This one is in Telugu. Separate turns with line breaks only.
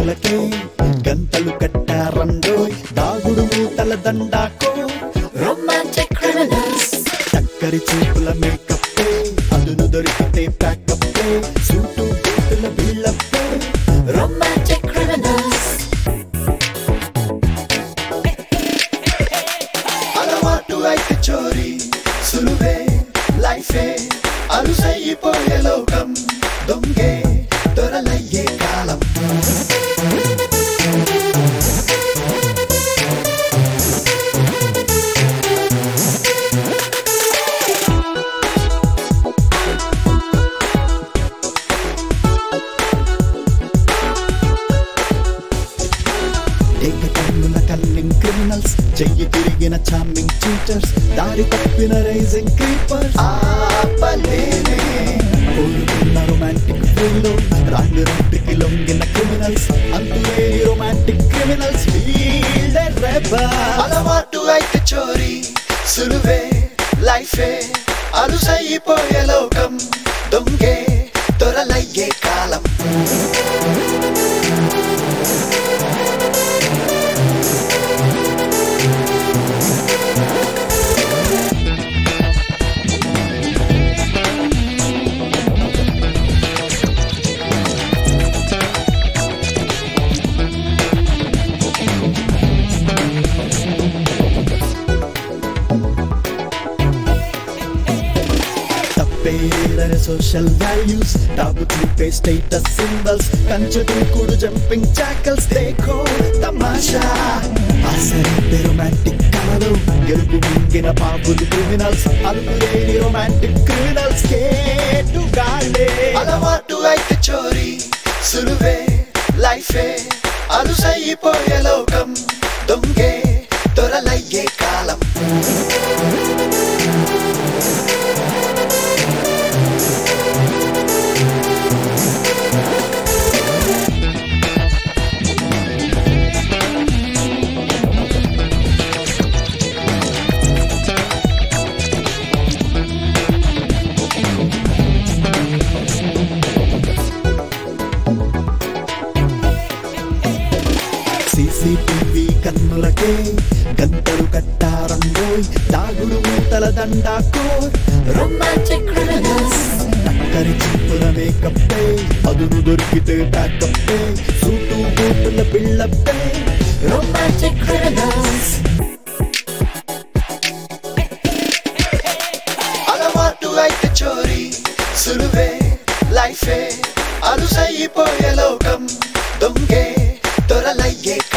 కన్నులకే గంటలు కట్టారండోయ్ దాగుడు మూతల దండాకో
Romantic criminals.
చక్కరి చూపుల మేకప్పే అదును దొరికితే ప్యాకప్పే సూటు బూటుల బిళ్ళప్పే
Romantic criminals.
అలవాటు అయితే చోరీ సులువే లైఫే అరుసైపోయే లోకం దొంగే దొరలయ్యే కాలం ఏక కన్నుల కన్నింగ్ క్రిమినల్స్ చెయ్యి తిరిగిన చార్మింగ్ చీటర్స్ దారి తప్పిన రైజింగ్ క్రీపర్స్ ఆపలేనే కోరుకున్న రొమాంటిక్ ఫీల్లో రాంగ్ రౌండ్కి లొంగిన క్రిమినల్స్ అంతులేని రొమాంటిక్ క్రిమినల్స్ అలవాటు అయితే చోరీ సులువే లైఫే అరుసైపోయే లోకం దొంగే దొరలయ్యే కాలం తప్పేదని సోషల్ వాల్యూస్ టాబు చూపే స్టేటస్ సింబల్స్ కంచె దూకుడు జంపింగ్ చాకల్స్ దేఖో తమాషా అసలు రొమాంటిక్ కళలు గెలుపు మింగిన పాపులు క్రిమినల్స్ అలుపులేని రొమాంటిక్ క్రిమినల్స్ కేటుగాళ్ళే అలవాటు అయితే చోరీ సులువే లైఫే అరుసైపోయే లోకం దొంగే దొరలయ్యే కాలం సీసీటీవీ కన్నులకే గంటలు కట్టారండోయ్ దాగుడు మూతల దండాకో
Romantic criminals.
టక్కరి చూపుల మేకప్పే అదును దొరికితే ప్యాకప్పే సూటు బూటుల బిళ్ళప్పే
Romantic criminals.
అలవాటు అయితే చోరీ సులువే లైఫే అరుసైపోయే లోకం దొంగే దొరలయ్యే